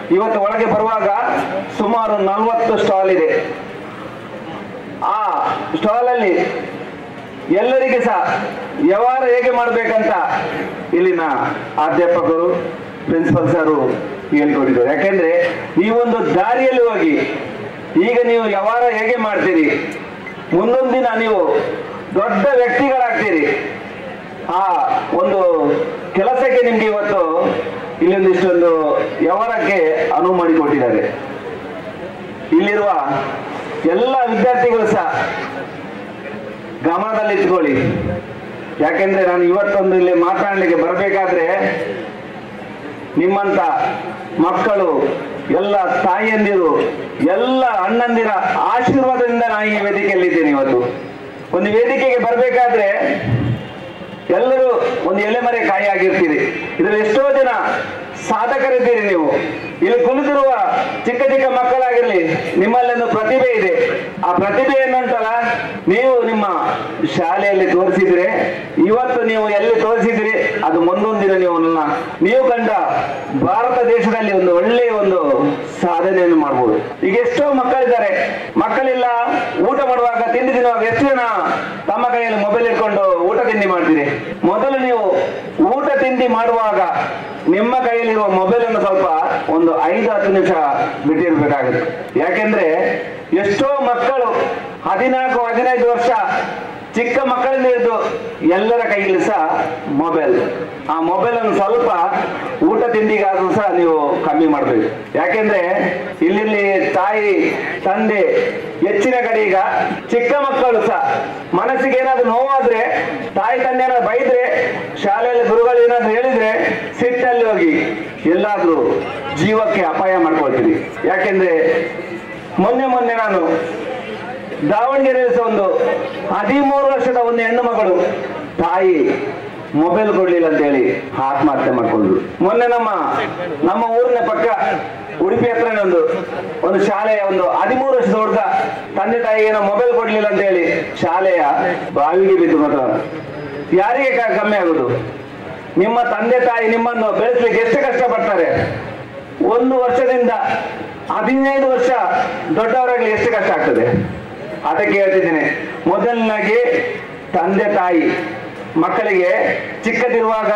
ಇವತ್ತು ಒಳಗೆ ಬರುವಾಗ ಸುಮಾರು ನಲವತ್ತು ಸ್ಟಾಲ್ ಇದೆ ಆ ಸ್ಟಾಲ್ ಅಲ್ಲಿ ಎಲ್ಲರಿಗೆ ಸಹ ವ್ಯವಹಾರ ಹೇಗೆ ಮಾಡಬೇಕಂತ ಇಲ್ಲಿನ ಅಧ್ಯಾಪಕರು ಪ್ರಿನ್ಸಿಪಲ್ ಸರು ಹೇಳ್ಕೊಟ್ಟಿದ್ದಾರೆ ಯಾಕೆಂದ್ರೆ ಈ ಒಂದು ದಾರಿಯಲ್ಲಿ ಹೋಗಿ ಈಗ ನೀವು ವ್ಯವಹಾರ ಹೇಗೆ ಮಾಡ್ತೀರಿ ಮುಂದೊಂದು ದಿನ ನೀವು ದೊಡ್ಡ ವ್ಯಕ್ತಿಗಳಾಗ್ತೀರಿ ಆ ಒಂದು ಕೆಲಸಕ್ಕೆ ನಿಮ್ಗೆ ಇವತ್ತು ಇಲ್ಲೊಂದಿಷ್ಟೊಂದು ವ್ಯವಹಾರಕ್ಕೆ ಅನುವು ಮಾಡಿಕೊಟ್ಟಿದ್ದಾರೆ ಇಲ್ಲಿರುವ ಎಲ್ಲ ವಿದ್ಯಾರ್ಥಿಗಳು ಸಹ ಗಮನದಲ್ಲಿಟ್ಕೊಳ್ಳಿ ಯಾಕೆಂದ್ರೆ ನಾನು ಇವತ್ತೊಂದು ಇಲ್ಲಿ ಮಾತಾಡಲಿಕ್ಕೆ ಬರಬೇಕಾದ್ರೆ ನಿಮ್ಮಂತ ಮಕ್ಕಳು ಎಲ್ಲ ತಾಯಿಯಂದಿರು ಎಲ್ಲ ಅಣ್ಣಂದಿರ ಆಶೀರ್ವಾದದಿಂದ ನಾನು ಈ ವೇದಿಕೆಯಲ್ಲಿದ್ದೇನೆ ಇವತ್ತು ಒಂದು ವೇದಿಕೆಗೆ ಬರಬೇಕಾದ್ರೆ ಎಲ್ಲರೂ ಒಂದು ಎಲೆಮರೆ ಕಾಯಿ ಆಗಿರ್ತೀರಿ ಇದರಲ್ಲಿ ಎಷ್ಟೋ ಜನ ಸಾಧಕರಿದ್ದೀರಿ ನೀವು ಇಲ್ಲಿ ಕುಳಿತಿರುವ ಚಿಕ್ಕ ಚಿಕ್ಕ ಮಕ್ಕಳಾಗಿರ್ಲಿ ನಿಮ್ಮಲ್ಲಿ ಒಂದು ಪ್ರತಿಭೆ ಇದೆ ಆ ಪ್ರತಿಭೆ ಏನಂತಲ್ಲ ನೀವು ನಿಮ್ಮ ಶಾಲೆಯಲ್ಲಿ ತೋರಿಸಿದ್ರೆ ಇವತ್ತು ನೀವು ಎಲ್ಲಿ ತೋರಿಸಿದ್ರಿ ಅದು ಮುಂದೊಂದು ದಿನ ನೀವು ನನ್ನ ನೀವು ಕಂಡ ಭಾರತ ದೇಶದಲ್ಲಿ ಒಂದು ಒಳ್ಳೆಯ ಒಂದು ಸಾಧನೆಯನ್ನು ಮಾಡ್ಬೋದು ಈಗ ಎಷ್ಟೋ ಮಕ್ಕಳಿದ್ದಾರೆ ಮಕ್ಕಳಿಲ್ಲ ಊಟ ಮಾಡುವಾಗ ತಿಂಡಿ ತಿನ್ನುವಾಗ ಎಷ್ಟು ಜನ ತಮ್ಮ ಕೈಯಲ್ಲಿ ಮೊಬೈಲ್ ಇಟ್ಕೊಂಡು ಊಟ ತಿಂಡಿ ಮಾಡ್ತೀರಿ ಮೊದಲು ನೀವು ಊಟ ತಿಂಡಿ ಮಾಡುವಾಗ ನಿಮ್ಮ ಕೈಯಲ್ಲಿರುವ ಮೊಬೈಲ್ ಅನ್ನು ಸ್ವಲ್ಪ ಒಂದು ಐದು ಹತ್ತು ನಿಮಿಷ ಬಿಟ್ಟಿರ್ಬೇಕಾಗುತ್ತೆ ಯಾಕೆಂದ್ರೆ ಎಷ್ಟೋ ಮಕ್ಕಳು ಹದಿನಾಲ್ಕು ಹದಿನೈದು ವರ್ಷ ಚಿಕ್ಕ ಮಕ್ಕಳಿಂದ ಹಿಡಿದು ಎಲ್ಲರ ಕೈಯಲ್ಲಿ ಸಹ ಮೊಬೈಲ್ ಆ ಮೊಬೈಲ್ ಅನ್ನು ಸ್ವಲ್ಪ ಊಟ ತಿಂಡಿಗಾದ್ರೂ ಸಹ ನೀವು ಕಮ್ಮಿ ಮಾಡಬೇಕು ಯಾಕೆಂದ್ರೆ ಇಲ್ಲಿ ತಾಯಿ ತಂದೆ ಹೆಚ್ಚಿನ ಕಡೆ ಈಗ ಚಿಕ್ಕ ಮಕ್ಕಳು ಸಹ ಮನಸ್ಸಿಗೆ ಏನಾದ್ರು ನೋವಾದ್ರೆ ತಾಯಿ ತಂದೆ ಏನಾದ್ರು ಬೈದ್ರೆ ಶಾಲೆಯಲ್ಲಿ ಗುರುಗಳು ಏನಾದ್ರು ಹೇಳಿದ್ರೆ ಸಿಟ್ಟಲ್ಲಿ ಹೋಗಿ ಎಲ್ಲಾದ್ರೂ ಜೀವಕ್ಕೆ ಅಪಾಯ ಮಾಡ್ಕೊಳ್ತೀರಿ ಯಾಕೆಂದ್ರೆ ಮೊನ್ನೆ ಮೊನ್ನೆ ನಾನು ದಾವಣಗೆರೆಯಲ್ಲಿ ಸಹ ಒಂದು ಹದಿಮೂರು ವರ್ಷದ ಒಂದು ಹೆಣ್ಣು ಮಗಳು ತಾಯಿ ಮೊಬೈಲ್ ಕೊಡ್ಲಿಲ್ಲ ಅಂತ ಹೇಳಿ ಆತ್ಮಹತ್ಯೆ ಮಾಡ್ಕೊಂಡ್ರು ಮೊನ್ನೆ ನಮ್ಮ ನಮ್ಮ ಊರಿನ ಪಕ್ಕ ಉಡುಪಿ ಹತ್ರನೇ ಒಂದು ಒಂದು ಶಾಲೆಯ ಒಂದು ಹದಿಮೂರು ವರ್ಷದ ಹುಡುಗ ತಂದೆ ತಾಯಿಗೆ ಏನೋ ಮೊಬೈಲ್ ಕೊಡ್ಲಿಲ್ಲ ಅಂತ ಹೇಳಿ ಶಾಲೆಯ ಬಾವಿಗೆ ಬಿದ್ದು ಮಾತ್ರ ಯಾರಿಗೆ ಕ- ಕಮ್ಮಿ ಆಗುದು ನಿಮ್ಮ ತಂದೆ ತಾಯಿ ನಿಮ್ಮನ್ನು ಬೆಳೆಸ್ಲಿಕ್ಕೆ ಎಷ್ಟು ಕಷ್ಟಪಡ್ತಾರೆ ಒಂದು ವರ್ಷದಿಂದ ಹದಿನೈದು ವರ್ಷ ದೊಡ್ಡವರಾಗಲಿ ಎಷ್ಟು ಕಷ್ಟ ಆಗ್ತದೆ ಅದಕ್ಕೆ ಹೇಳ್ತಿದ್ದೇನೆ ಮೊದಲನಾಗಿ ತಂದೆ ತಾಯಿ ಮಕ್ಕಳಿಗೆ ಚಿಕ್ಕದಿರುವಾಗ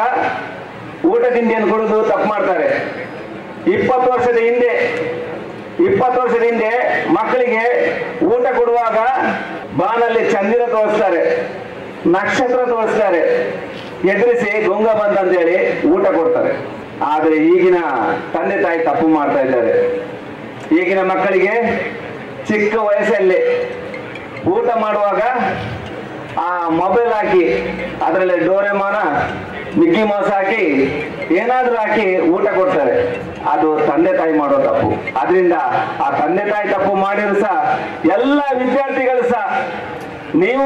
ಊಟ ತಿಂಡಿಯನ್ನು ಕೊಡುದು ತಪ್ಪು ಮಾಡ್ತಾರೆ ಇಪ್ಪತ್ತು ವರ್ಷದ ಹಿಂದೆ ಇಪ್ಪತ್ತು ವರ್ಷದ ಹಿಂದೆ ಮಕ್ಕಳಿಗೆ ಊಟ ಕೊಡುವಾಗ ಬಾನಲ್ಲಿ ಚಂದಿರ ತೋರಿಸ್ತಾರೆ ನಕ್ಷತ್ರ ತೋರಿಸ್ತಾರೆ ಎದುರಿಸಿ ಗುಂಗ ಬಂತಂತೇಳಿ ಊಟ ಕೊಡ್ತಾರೆ ಆದರೆ ಈಗಿನ ತಂದೆ ತಾಯಿ ತಪ್ಪು ಮಾಡ್ತಾ ಇದ್ದಾರೆ ಈಗಿನ ಮಕ್ಕಳಿಗೆ ಚಿಕ್ಕ ವಯಸ್ಸಲ್ಲಿ ಊಟ ಮಾಡುವಾಗ ಆ ಮೊಬೈಲ್ ಹಾಕಿ ಅದರಲ್ಲಿ ಡೋರೆಮಾನ ಮಿಕ್ಕಿ ಮೌಸ್ ಹಾಕಿ ಏನಾದ್ರೂ ಹಾಕಿ ಊಟ ಕೊಡ್ತಾರೆ ಅದು ತಂದೆ ತಾಯಿ ಮಾಡೋ ತಪ್ಪು ಅದರಿಂದ ಆ ತಂದೆ ತಾಯಿ ತಪ್ಪು ಮಾಡಿದ್ರು ಸಹ ಎಲ್ಲ ವಿದ್ಯಾರ್ಥಿಗಳು ಸಹ ನೀವು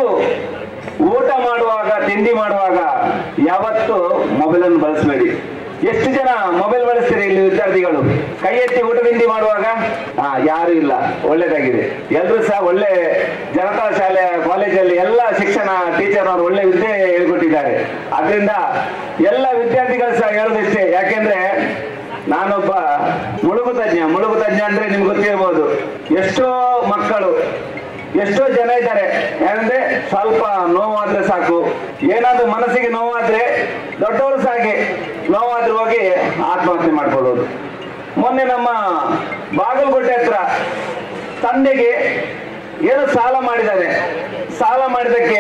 ಊಟ ಮಾಡುವಾಗ ತಿಂಡಿ ಮಾಡುವಾಗ ಯಾವತ್ತು ಮೊಬೈಲ್ ಅನ್ನು ಬಳಸಬೇಡಿ ಎಷ್ಟು ಜನ ಮೊಬೈಲ್ ಬಳಸ್ತೀರಿ ಇಲ್ಲಿ ವಿದ್ಯಾರ್ಥಿಗಳು ಕೈ ಎತ್ತಿ ಊಟ ತಿಂಡಿ ಮಾಡುವಾಗ ಹಾ ಯಾರು ಇಲ್ಲ ಒಳ್ಳೇದಾಗಿದೆ ಎಲ್ಲರೂ ಸಹ ಒಳ್ಳೆ ಜನತಾ ಶಾಲೆ ಕಾಲೇಜಲ್ಲಿ ಎಲ್ಲ ಶಿಕ್ಷಣ ಟೀಚರ್ ಅವರು ಒಳ್ಳೆ ವಿದ್ಯೆ ಹೇಳ್ಕೊಟ್ಟಿದ್ದಾರೆ ಅದರಿಂದ ಎಲ್ಲ ವಿದ್ಯಾರ್ಥಿಗಳು ಸಹ ಹೇಳೋದಿಷ್ಟೇ ಯಾಕೆಂದ್ರೆ ನಾನೊಬ್ಬ ಮುಳುಗು ತಜ್ಞ ಮುಳುಗು ತಜ್ಞ ಅಂದ್ರೆ ನಿಮ್ಗೆ ಗೊತ್ತಿರ್ಬೋದು ಎಷ್ಟೋ ಮಕ್ಕಳು ಎಷ್ಟೋ ಜನ ಇದ್ದಾರೆ ಏನಂದ್ರೆ ಸ್ವಲ್ಪ ನೋವಾದ್ರೆ ಸಾಕು ಏನಾದ್ರೂ ಮನಸ್ಸಿಗೆ ನೋವಾದ್ರೆ ದೊಡ್ಡವರು ಸಹ ಹಾಗೆ ನೋವಾದ್ರೆ ಹೋಗಿ ಆತ್ಮಹತ್ಯೆ ಮಾಡ್ಕೊಳ್ಳೋದು ಮೊನ್ನೆ ನಮ್ಮ ಬಾಗಲಕೋಟೆ ಹತ್ರ ತಂದೆಗೆ ಏನೋ ಸಾಲ ಮಾಡಿದ್ದಾನೆ ಸಾಲ ಮಾಡಿದಕ್ಕೆ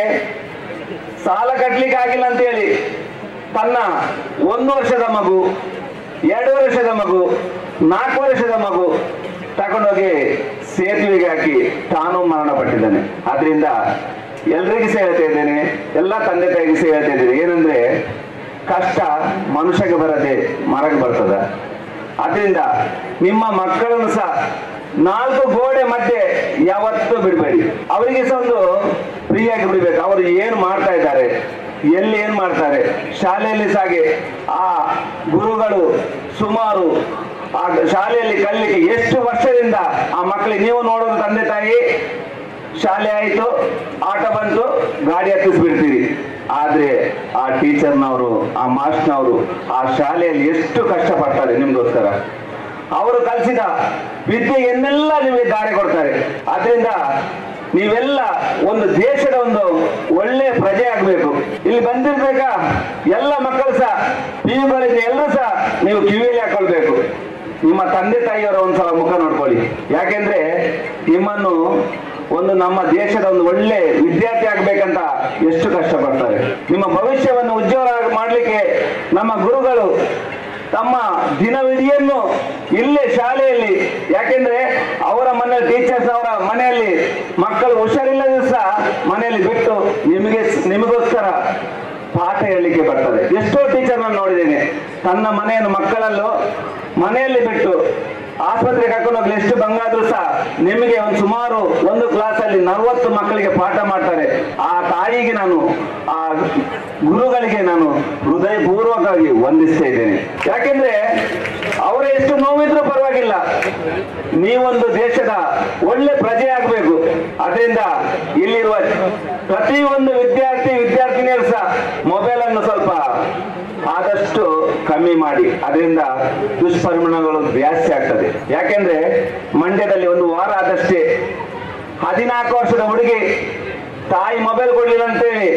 ಸಾಲ ಕಟ್ಲಿಕ್ಕೆ ಆಗಿಲ್ಲ ಅಂತ ಹೇಳಿ ತನ್ನ ಒಂದು ವರ್ಷದ ಮಗು ಎರಡು ವರ್ಷದ ಮಗು ನಾಲ್ಕು ವರ್ಷದ ಮಗು ತಗೊಂಡೋಗಿ ಸೇತುವೆಗೆ ಹಾಕಿ ತಾನು ಮರಣ ಪಟ್ಟಿದ್ದಾನೆ ಆದ್ರಿಂದ ಎಲ್ರಿಗೂ ಸಹ ಹೇಳ್ತಾ ಇದ್ದೇನೆ ಎಲ್ಲ ತಂದೆ ತಾಯಿಗೆ ಸಹ ಹೇಳ್ತಾ ಇದ್ದೇನೆ ಏನಂದ್ರೆ ಕಷ್ಟ ಮನುಷ್ಯಗೆ ಬರದೆ ಮರಗೆ ಬರ್ತದ ಅದರಿಂದ ನಿಮ್ಮ ಮಕ್ಕಳನ್ನು ಸಹ ನಾಲ್ಕು ಗೋಡೆ ಮಧ್ಯೆ ಯಾವತ್ತೂ ಬಿಡಬೇಡಿ ಅವರಿಗೆ ಸಹ ಒಂದು ಫ್ರೀಯಾಗಿ ಬಿಡಬೇಕು ಅವರು ಏನು ಮಾಡ್ತಾ ಇದ್ದಾರೆ ಎಲ್ಲಿ ಏನ್ ಮಾಡ್ತಾರೆ ಶಾಲೆಯಲ್ಲಿ ಸಾಗೆ ಆ ಗುರುಗಳು ಸುಮಾರು ಆ ಶಾಲೆಯಲ್ಲಿ ಕಲಿಲಿಕ್ಕೆ ಎಷ್ಟು ವರ್ಷದಿಂದ ಆ ಮಕ್ಕಳಿಗೆ ನೀವು ನೋಡೋದು ತಂದೆ ತಾಯಿ ಶಾಲೆ ಆಯಿತು ಆಟ ಬಂತು ಗಾಡಿ ಹತ್ತಿಸ್ಬಿಡ್ತೀರಿ ಆದ್ರೆ ಆ ಟೀಚರ್ನವರು ಆ ಮಾಸ್ಟ್ನವರು ಆ ಶಾಲೆಯಲ್ಲಿ ಎಷ್ಟು ಕಷ್ಟಪಡ್ತಾರೆ ನಿಮ್ಗೋಸ್ಕರ ಅವರು ಕಲಿಸಿದ ವಿದ್ಯೆ ಎನ್ನೆಲ್ಲ ನಿಮಗೆ ದಾರಿ ಕೊಡ್ತಾರೆ ಆದ್ರಿಂದ ನೀವೆಲ್ಲ ಒಂದು ದೇಶದ ಒಂದು ಒಳ್ಳೆ ಪ್ರಜೆ ಆಗ್ಬೇಕು ಇಲ್ಲಿ ಬಂದಿರ್ಬೇಕಾ ಎಲ್ಲ ಮಕ್ಕಳು ಸಹ ಪಿ ಯು ಕಾಲೇಜಿನ ಎಲ್ಲರೂ ಸಹ ನೀವು ಕಿವಿಯಲ್ಲಿ ಹಾಕೊಳ್ಬೇಕು ನಿಮ್ಮ ತಂದೆ ತಾಯಿಯವರ ಒಂದ್ಸಲ ಮುಖ ನೋಡ್ಕೊಳ್ಳಿ ಯಾಕೆಂದ್ರೆ ನಿಮ್ಮನ್ನು ಒಂದು ನಮ್ಮ ದೇಶದ ಒಂದು ಒಳ್ಳೆ ವಿದ್ಯಾರ್ಥಿ ಆಗ್ಬೇಕಂತ ಎಷ್ಟು ಕಷ್ಟಪಡ್ತಾರೆ ನಿಮ್ಮ ಭವಿಷ್ಯವನ್ನು ಉಜ್ವಲ ಮಾಡಲಿಕ್ಕೆ ನಮ್ಮ ಗುರುಗಳು ತಮ್ಮ ದಿನವಿಡಿಯನ್ನು ಇಲ್ಲೇ ಶಾಲೆಯಲ್ಲಿ ಯಾಕೆಂದ್ರೆ ಅವರ ಮನೆ ಟೀಚರ್ಸ್ ಅವರ ಮನೆಯಲ್ಲಿ ಮಕ್ಕಳು ಹುಷಾರಿಲ್ಲದ ಸಹ ಮನೆಯಲ್ಲಿ ಬಿಟ್ಟು ನಿಮಗೆ ನಿಮಗೋಸ್ಕರ ಪಾಠ ಹೇಳಲಿಕ್ಕೆ ಬರ್ತದೆ ಎಷ್ಟೋ ಟೀಚರ್ ನಾನು ನೋಡಿದ್ದೇನೆ ತನ್ನ ಮನೆಯನ್ನು ಮಕ್ಕಳಲ್ಲೂ ಮನೆಯಲ್ಲಿ ಬಿಟ್ಟು ಆಸ್ಪತ್ರೆಗೆ ಕರ್ಕೊಂಡು ಹೋಗ್ಲಿ ಎಷ್ಟು ಬಂಗಾದ್ರೂ ಸಹ ನಿಮಗೆ ಒಂದು ಸುಮಾರು ಒಂದು ಕ್ಲಾಸಲ್ಲಿ ನಲವತ್ತು ಮಕ್ಕಳಿಗೆ ಪಾಠ ಮಾಡ್ತಾರೆ ಆ ತಾಯಿಗೆ ನಾನು ಆ ಗುರುಗಳಿಗೆ ನಾನು ಹೃದಯಪೂರ್ವಕವಾಗಿ ವಂದಿಸ್ತಾ ಇದ್ದೇನೆ ಯಾಕೆಂದ್ರೆ ಅವರ ಎಷ್ಟು ನೋವಿದ್ರೂ ಪರವಾಗಿಲ್ಲ ನೀವೊಂದು ದೇಶದ ಒಳ್ಳೆ ಪ್ರಜೆ ಆಗಬೇಕು ಅದರಿಂದ ಇಲ್ಲಿರುವ ಪ್ರತಿಯೊಂದು ವಿದ್ಯಾರ್ಥಿ ವಿದ್ಯಾರ್ಥಿನಿಯರು ಸಹ ಮೊಬೈಲ್ ಅನ್ನು ಸ್ವಲ್ಪ ಆದಷ್ಟು ಕಮ್ಮಿ ಮಾಡಿ ಅದರಿಂದ ದುಷ್ಪರಿಣಾಮಗಳು ಜಾಸ್ತಿ ಆಗ್ತದೆ ಯಾಕೆಂದ್ರೆ ಮಂಡ್ಯದಲ್ಲಿ ಒಂದು ವಾರ ಆದಷ್ಟೇ ಹದಿನಾಲ್ಕು ವರ್ಷದ ಹುಡುಗಿ ತಾಯಿ ಮೊಬೈಲ್ ಕೊಡ್ಲಿಲ್ಲ ಅಂತೇಳಿ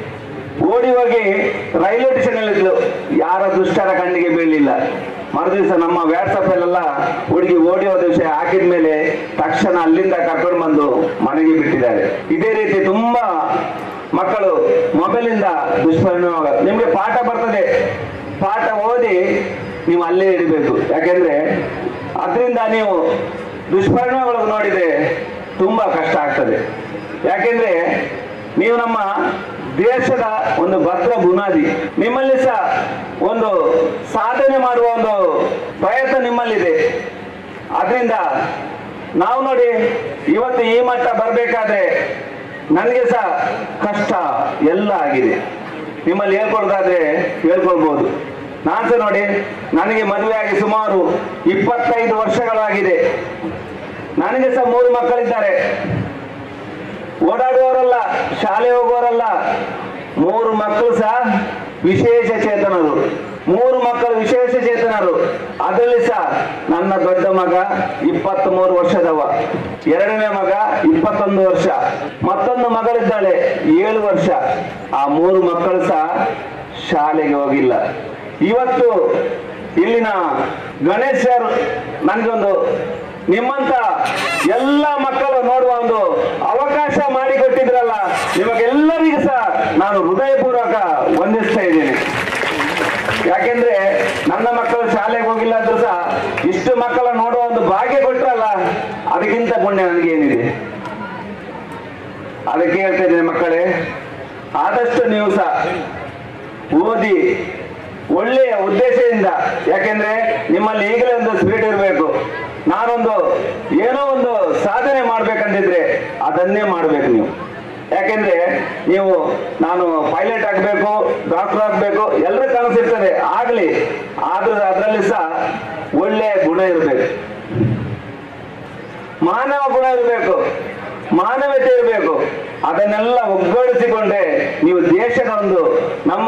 ಓಡಿ ಹೋಗಿ ರೈಲ್ವೆ ಸ್ಟೇಷನ್ ಅಲ್ಲಿ ಇದ್ಲು ಯಾರ ದುಷ್ಟರ ಕಣ್ಣಿಗೆ ಬೀಳಲಿಲ್ಲ ಮರುದಿವಸ ನಮ್ಮ ವಾಟ್ಸಪ್ ಅಲ್ಲೆಲ್ಲ ಹುಡುಗಿ ಓಡಿ ಹೋದ ವಿಷಯ ಹಾಕಿದ ಮೇಲೆ ತಕ್ಷಣ ಅಲ್ಲಿಂದ ಕರ್ಕೊಂಡು ಬಂದು ಮನೆಗೆ ಬಿಟ್ಟಿದ್ದಾರೆ ಇದೇ ರೀತಿ ತುಂಬಾ ಮಕ್ಕಳು ಮೊಬೈಲಿಂದ ದುಷ್ಪರಿಣಾಮ ನಿಮ್ಗೆ ಪಾಠ ಬರ್ತದೆ ಪಾಠ ಓದಿ ನೀವು ಅಲ್ಲೇ ಇಡಬೇಕು ಯಾಕೆಂದ್ರೆ ಅದರಿಂದ ನೀವು ದುಷ್ಪರಿಣಾಮಗಳು ನೋಡಿದ್ರೆ ತುಂಬಾ ಕಷ್ಟ ಆಗ್ತದೆ ಯಾಕೆಂದ್ರೆ ನೀವು ನಮ್ಮ ದೇಶದ ಒಂದು ಭದ್ರ ಬುನಾದಿ ನಿಮ್ಮಲ್ಲಿ ಸಹ ಒಂದು ಸಾಧನೆ ಮಾಡುವ ಒಂದು ಪ್ರಯತ್ನ ನಿಮ್ಮಲ್ಲಿದೆ ಆದ್ರಿಂದ ನಾವು ನೋಡಿ ಇವತ್ತು ಈ ಮಟ್ಟ ಬರಬೇಕಾದ್ರೆ ನನಗೆ ಸಹ ಕಷ್ಟ ಎಲ್ಲ ಆಗಿದೆ ನಿಮ್ಮಲ್ಲಿ ಹೇಳ್ಕೊಳ್ದಾದ್ರೆ ಹೇಳ್ಕೊಳ್ಬಹುದು ನಾನು ಸಹ ನೋಡಿ ನನಗೆ ಮದುವೆಯಾಗಿ ಸುಮಾರು ಇಪ್ಪತ್ತೈದು ವರ್ಷಗಳಾಗಿದೆ ನನಗೆ ಸಹ ಮೂರು ಮಕ್ಕಳಿದ್ದಾರೆ ಓಡಾಡುವವರಲ್ಲ ಶಾಲೆ ಹೋಗುವವರಲ್ಲ ಮೂರು ಮಕ್ಕಳು ಸಹ ವಿಶೇಷ ಚೇತನರು ಮೂರು ಮಕ್ಕಳು ವಿಶೇಷ ಚೇತನರು ಅದರಲ್ಲಿ ಸಹ ನನ್ನ ದೊಡ್ಡ ಮಗ ಇಪ್ಪತ್ತ್ ಮೂರು ವರ್ಷದವ ಎರಡನೇ ಮಗ ಇಪ್ಪತ್ತೊಂದು ವರ್ಷ ಮತ್ತೊಂದು ಮಗಳಿದ್ದಾಳೆ ಏಳು ವರ್ಷ ಆ ಮೂರು ಮಕ್ಕಳು ಸಹ ಶಾಲೆಗೆ ಹೋಗಿಲ್ಲ ಇವತ್ತು ಇಲ್ಲಿನ ಗಣೇಶ್ ಸರ್ ನನಗೊಂದು ನಿಮ್ಮಂತ ಎಲ್ಲ ಮಕ್ಕಳು ನೋಡುವ ಒಂದು ಅವಕಾಶ ಮಾಡಿಕೊಟ್ಟಿದ್ರಲ್ಲ ನಿಮಗೆಲ್ಲರಿಗೂ ಸಹ ನಾನು ಹೃದಯಪೂರ್ವಕ ವಂದಿಸ್ತಾ ಇದ್ದೇನೆ ಯಾಕೆಂದ್ರೆ ನನ್ನ ಮಕ್ಕಳು ಶಾಲೆಗೆ ಹೋಗಿಲ್ಲ ಅಂದ್ರೂ ಸಹ ಇಷ್ಟು ಮಕ್ಕಳ ನೋಡುವ ಒಂದು ಭಾಗ್ಯ ಕೊಟ್ರಲ್ಲ ಅದಕ್ಕಿಂತ ಪುಣ್ಯ ನನಗೇನಿದೆ ಅದಕ್ಕೆ ಹೇಳ್ತಾ ಇದ್ದೇನೆ ಮಕ್ಕಳೇ ಆದಷ್ಟು ನೀವು ಸಹ ಓದಿ ಒಳ್ಳೆಯ ಉದ್ದೇಶದಿಂದ ಯಾಕೆಂದ್ರೆ ನಿಮ್ಮಲ್ಲಿ ಈಗಲೇ ಒಂದು ಸ್ಪೀಡ್ ಇರಬೇಕು ನಾನೊಂದು ಏನೋ ಒಂದು ಸಾಧನೆ ಮಾಡ್ಬೇಕಂತಿದ್ರೆ ಅದನ್ನೇ ಮಾಡ್ಬೇಕು ನೀವು ಯಾಕೆಂದ್ರೆ ನೀವು ನಾನು ಪೈಲಟ್ ಆಗಬೇಕು ಡಾಕ್ಟರ್ ಆಗಬೇಕು ಎಲ್ಲರ ಕನಸಿರ್ತದೆ ಆಗ್ಲಿ ಆದ್ರೂ ಅದರಲ್ಲಿ ಸಹ ಒಳ್ಳೆಯ ಗುಣ ಇರಬೇಕು ಮಾನವ ಗುಣ ಇರಬೇಕು ಮಾನವತೆ ಇರಬೇಕು ಅದನ್ನೆಲ್ಲ ಒಗ್ಗೂಡಿಸಿಕೊಂಡ್ರೆ ನೀವು ದೇಶದ ಒಂದು ನಮ್ಮ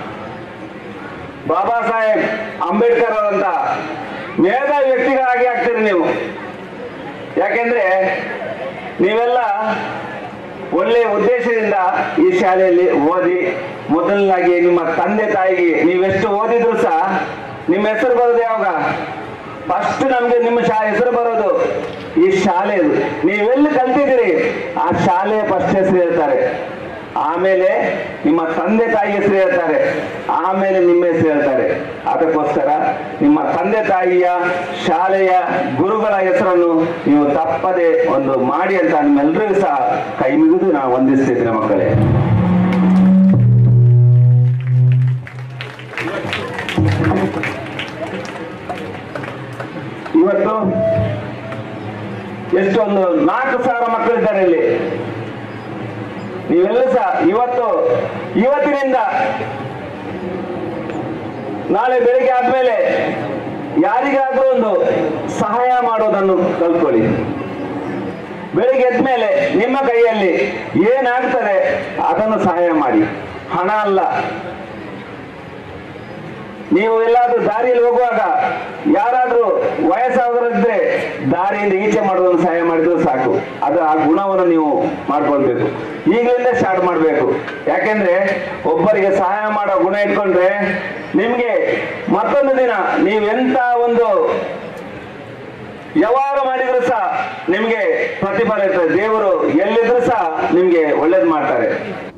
ಬಾಬಾ ಸಾಹೇಬ್ ಅಂಬೇಡ್ಕರ್ ಅವರಂತ ಮೇಧಾವಿ ವ್ಯಕ್ತಿಗಳಾಗಿ ಆಗ್ತೀರಿ ನೀವು ಯಾಕೆಂದ್ರೆ ನೀವೆಲ್ಲ ಒಳ್ಳೆಯ ಉದ್ದೇಶದಿಂದ ಈ ಶಾಲೆಯಲ್ಲಿ ಓದಿ ಮೊದಲನಾಗಿ ನಿಮ್ಮ ತಂದೆ ತಾಯಿಗೆ ನೀವೆಷ್ಟು ಓದಿದ್ರು ಸಹ ನಿಮ್ಮ ಹೆಸರು ಬರೋದು ಯಾವಾಗ ಫಸ್ಟ್ ನಮ್ಗೆ ನಿಮ್ಮ ಶಾ ಹೆಸರು ಬರೋದು ಈ ಶಾಲೆದು ನೀವೆಲ್ಲಿ ಕಲ್ತಿದ್ದೀರಿ ಆ ಶಾಲೆಯ ಫಸ್ಟ್ ಹೆಸರು ಹೇಳ್ತಾರೆ ಆಮೇಲೆ ನಿಮ್ಮ ತಂದೆ ತಾಯಿ ಹೆಸರು ಹೇಳ್ತಾರೆ ಆಮೇಲೆ ನಿಮ್ಮ ಹೆಸರು ಹೇಳ್ತಾರೆ ಅದಕ್ಕೋಸ್ಕರ ನಿಮ್ಮ ತಂದೆ ತಾಯಿಯ ಶಾಲೆಯ ಗುರುಗಳ ಹೆಸರನ್ನು ನೀವು ತಪ್ಪದೆ ಒಂದು ಮಾಡಿ ಅಂತ ನಿಮ್ಮೆಲ್ಲರಿಗೂ ಸಹ ಕೈ ಮುಗಿದು ನಾವು ವಂದಿಸ್ತಿದ್ದೇನೆ ಮಕ್ಕಳೇ ಇವತ್ತು ಎಷ್ಟೊಂದು ನಾಲ್ಕು ಸಾವಿರ ಮಕ್ಕಳಿದ್ದಾರೆ ಇಲ್ಲಿ ನೀವೆಲ್ಲ ಸಹ ಇವತ್ತು ಇವತ್ತಿನಿಂದ ನಾಳೆ ಬೆಳಿಗ್ಗೆ ಆದ್ಮೇಲೆ ಯಾರಿಗಾದ್ರೂ ಒಂದು ಸಹಾಯ ಮಾಡೋದನ್ನು ಕಲ್ತ್ಕೊಳ್ಳಿ ಬೆಳಿಗ್ಗೆ ಎದ್ಮೇಲೆ ನಿಮ್ಮ ಕೈಯಲ್ಲಿ ಏನಾಗ್ತದೆ ಅದನ್ನು ಸಹಾಯ ಮಾಡಿ ಹಣ ಅಲ್ಲ ನೀವು ಎಲ್ಲಾದ್ರೂ ದಾರಿಯಲ್ಲಿ ಹೋಗುವಾಗ ಯಾರಾದ್ರೂ ವಯಸ್ಸಾದವರಿದ್ರೆ ದಾರಿಯಿಂದ ಈಚೆ ಮಾಡೋದನ್ನು ಸಹಾಯ ಮಾಡಿದ್ರು ಸಾಕು ಅದು ಆ ಗುಣವನ್ನು ನೀವು ಮಾಡ್ಕೊಳ್ಬೇಕು ಈಗಲಿಂದ ಸ್ಟಾರ್ಟ್ ಮಾಡಬೇಕು ಯಾಕೆಂದ್ರೆ ಒಬ್ಬರಿಗೆ ಸಹಾಯ ಮಾಡೋ ಗುಣ ಇಟ್ಕೊಂಡ್ರೆ ನಿಮ್ಗೆ ಮತ್ತೊಂದು ದಿನ ನೀವೆಂತ ಒಂದು ಯಾವಾಗ ಮಾಡಿದ್ರು ಸಹ ನಿಮ್ಗೆ ಪ್ರತಿಫಲ ಇರ್ತದೆ ದೇವರು ಎಲ್ಲಿದ್ರು ಸಹ ನಿಮ್ಗೆ ಒಳ್ಳೇದು ಮಾಡ್ತಾರೆ